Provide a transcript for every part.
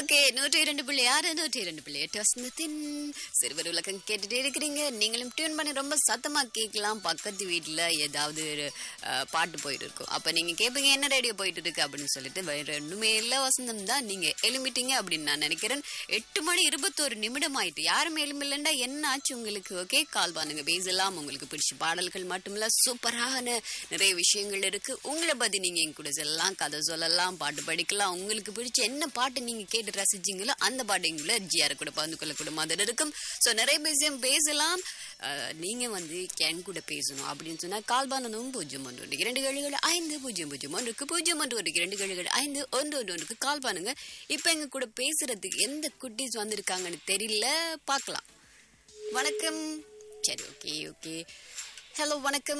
Okay நூற்றி இரண்டு புள்ளி ஆறு நூற்றி இரண்டு புள்ளி எட்டு வசந்தத்தின் சிறுவர் உலகம் கேட்டுட்டே இருக்கிறீங்க நீங்களும் டியூன் பண்ணி ரொம்ப சத்தமா கேட்கலாம் பக்கத்து வீட்டுல ஏதாவது ஒரு, அஹ், பாட்டு போயிட்டு இருக்கும் அப்ப நீங்க கேட்பீங்க என்ன ரேடியோ போயிட்டு இருக்கு அப்படின்னு சொல்லிட்டு வேற ஒண்ணுமே இல்ல வசந்தம் தான் நீங்க எழுமிட்டீங்க அப்படின்னு நான் நினைக்கிறேன் எட்டு மணி இருபத்தோரு நிமிடம் ஆயிட்டு யாரும் எழுமில்லண்டா என்ன ஆச்சு உங்களுக்கு ஓகே கால் பண்ணுங்க பேசலாம் உங்களுக்கு பிடிச்ச பாடல்கள் மட்டுமில்ல சூப்பரான நிறைய விஷயங்கள் இருக்கு உங்களை பத்தி நீங்க என் கூட சொல்லலாம் கதை சொல்லலாம் பாட்டு படிக்கலாம் உங்களுக்கு பிடிச்ச என்ன பாட்டு நீங்க கேட்டு ரசிச்சீங்களோ அந்த பாட்டு எங்களை ஜிஆர் கூட பகிர்ந்து கொள்ளக்கூட மாதிரி இருக்கும் ஸோ நிறைய விஷயம் பேசலாம் அஹ், நீங்க வந்து என் கூட பேசணும் அப்படின்னு சொன்னா கால் பண்ணணும் பூஜ்ஜியம் ஒன்று ஒன்று இரண்டு ஏழுகள் ஐந்து பூஜ்ஜியம் பூஜ்ஜியம் ஒன்றுக்கு பூஜ்ஜியம் ஒன்று ஒன்று இரண்டு ஏழுகள் ஐந்து ஒன்று ஒன்று ஒன்றுக்கு கால் பண்ணுங்க இப்போ எங்க கூட பேசுறதுக்கு எந்த குட்டீஸ் வந்திருக்காங்கன்னு தெரியல பார்க்கலாம் வணக்கம் சரி ஓகே ஓகே ஹலோ வணக்கம்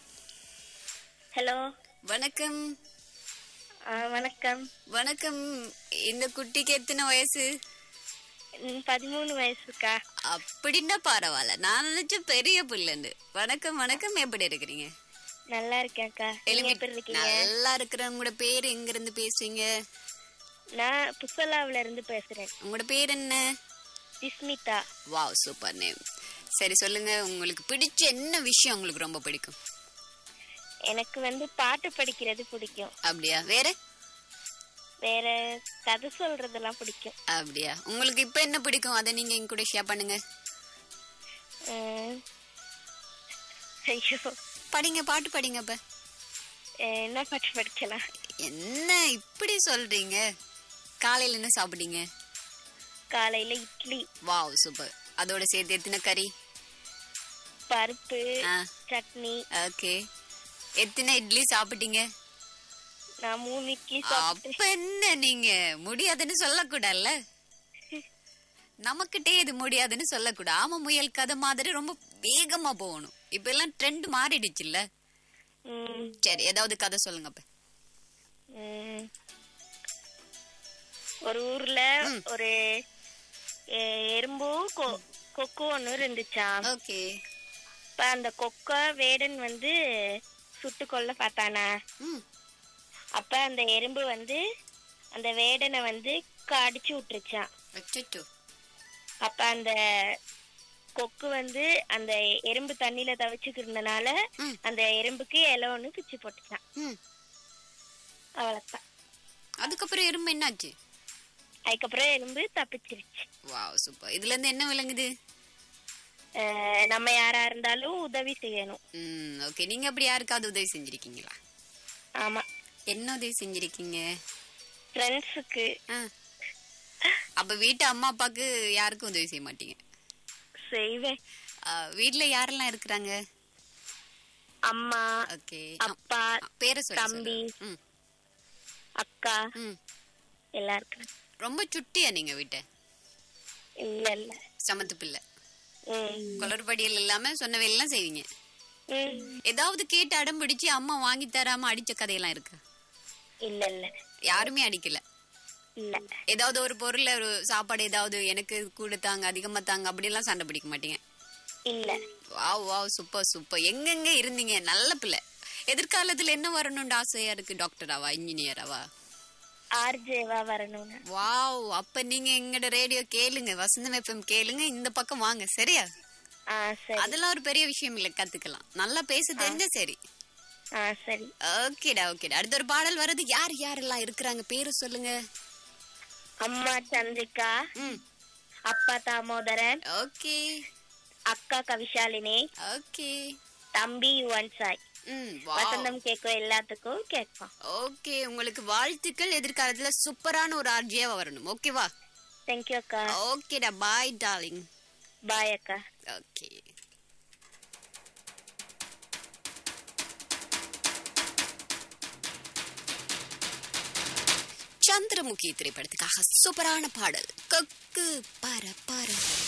ஹலோ வணக்கம் வணக்கம் வணக்கம் இந்த குட்டிக்கு எத்தனை வயசு ம், பதிமூணு வயசுக்கா அப்படின்னா பரவாயில்ல நான் நினைச்ச பெரிய பிள்ளைண்டு வணக்கம் வணக்கம் எப்படி இருக்கிறீங்க நல்லா இருக்கேன்க்கா நீங்க எப்படி இருக்கீங்க நல்லா இருக்கிற உங்களோட பேர் எங்க இருந்து பேசுறீங்க நான் புஷ்பலாவில இருந்து பேசுறேன் உங்களோட பேர் என்ன விஸ்மிதா வாவ் சூப்பர் நேம் சரி சொல்லுங்க உங்களுக்கு பிடிச்ச என்ன விஷயம் உங்களுக்கு ரொம்ப பிடிக்கும் எனக்கு வந்து பாட்டு படிக்கிறது பிடிக்கும் அப்படியா வேற வேற கதை சொல்றதெல்லாம் பிடிக்கும் அப்படியா உங்களுக்கு இப்ப என்ன பிடிக்கும் அதை நீங்க எங்க கூட ஷேர் பண்ணுங்க ம். ஐயோ படிங்க பாட்டு படிங்க அப்ப அஹ், என்ன பாட்டு படிக்கலாம் என்ன இப்படி சொல்றீங்க காலையில என்ன சாப்பிட்டீங்க காலையில இட்லி வாவ் சூப்பர் அதோட சேர்த்து எத்தனை கறி பருப்பு ஆ சட்னி ஓகே எத்தனை இட்லி சாப்பிட்டீங்க நான் மூணு இட்லி சாப்பிட்டேன் அப்ப என்ன நீங்க முடியாதுன்னு சொல்லக்கூடாதுல்ல நமக்கிட்டே இது முடியாதுன்னு சொல்லக்கூடாது ஆமா முயல் கதை மாதிரி ரொம்ப வேகமா போகணும் இப்ப எல்லாம் ட்ரெண்ட் மாறிடுச்சுல்ல ம், சரி ஏதாவது கதை சொல்லுங்க அப்ப ம். ஒரு ஊர்ல ஒரு எ- எறும்பும் கொ- கொக்கும் ஒண்ணு இருந்துச்சாம் ஓகே இப்ப அந்த கொக்க வேடன் வந்து சுட்டு கொல்ல பார்த்தானா ம் அப்ப அந்த எறும்பு வந்து அந்த வேடனை வந்து கடிச்சு விட்டுருச்சான் அச்சச்சோ அப்ப அந்த கொக்கு வந்து அந்த எறும்பு தண்ணியில தவிச்சுக்கிறதுனால ம். அந்த எறும்புக்கு இலை ஒண்ணு பிச்சு போட்டுச்சான் ம் அவ்வளவுதான் அதுக்கப்புறம் எறும்பு என்னாச்சு அதுக்கப்புறம் எறும்பு தப்பிச்சிருச்சு வாவ் சூப்பர் இதுல இருந்து என்ன விளங்குது அஹ் நம்ம யாரா இருந்தாலும் உதவி செய்யணும் ம் ஓகே நீங்க அப்படி யாருக்காவது உதவி செஞ்சிருக்கீங்களா ஆமா என்ன உதவி செஞ்சிருக்கீங்க ஃப்ரெண்ட்ஸுக்கு ஆ. அப்ப வீட்டு அம்மா அப்பாக்கு யாருக்கும் உதவி செய்ய மாட்டீங்க செய்வேன் ஆ, வீட்ல யாரெல்லாம் இருக்கிறாங்க அம்மா ஓகே அப்பா பேரை சொல்லு தம்பி. சொல்லு. ம் அக்கா ம் எல்லாம் இருக்காங்க ரொம்ப சுட்டியா நீங்க வீட்டை இல்ல இல்ல சமத்து பிள்ளை ம். குளறுபடியல் இல்லாம சொன்னவையெல்லாம் செய்வீங்க ம். ஏதாவது கேட்டு அடம் பிடிச்சு அம்மா வாங்கி தராம அடிச்ச கதையெல்லாம் இருக்கு இல்ல இல்ல யாருமே அடிக்கல இல்ல ஏதாவது ஒரு பொருள் ஒரு சாப்பாடு ஏதாவது எனக்கு கூட தாங்க அதிகமா தாங்க அப்படிலாம் சண்டை பிடிக்க மாட்டீங்க இல்ல வாவ் வாவ் சூப்பர் சூப்பர் எங்கெங்க இருந்தீங்க நல்ல பிள்ளை எதிர்காலத்துல என்ன வரணும்னு ஆசையா இருக்கு டாக்டராவா இன்ஜினியராவா ஆர்ஜேவா வரணும்னு வாவ் அப்ப நீங்க எங்கட ரேடியோ கேளுங்க வசந்தம் எஃப்எம் கேளுங்க இந்த பக்கம் வாங்க சரியா ஆ சரி அதெல்லாம் ஒரு பெரிய விஷயம் இல்ல கத்துக்கலாம் நல்லா பேச தெரிஞ்சா சரி ஆ சரி ஓகேடா ஓகேடா அடுத்த ஒரு பாடல் வர்றது யார் யாரெல்லாம் இருக்கிறாங்க பேரு சொல்லுங்க அம்மா சந்திரிகா ம் அப்பா தாமோதரன் ஓகே அக்கா கவிஷாலினி ஓகே தம்பி யுவன் சாய் ம் வாவ் வசந்தம் கேட்கும் எல்லாத்துக்கும் கேட்போம் ஓகே உங்களுக்கு வாழ்த்துக்கள் எதிர்காலத்துல சூப்பரான ஒரு ஆர்ஜியா வரணும் ஓகேவா தேங்க்யூ அக்கா ஓகேடா பாய் டார்லிங் பாய் அக்கா ஓகே சந்திரமுகி திரைப்படத்துக்காக சூப்பரான பாடல் கொக்கு பர பர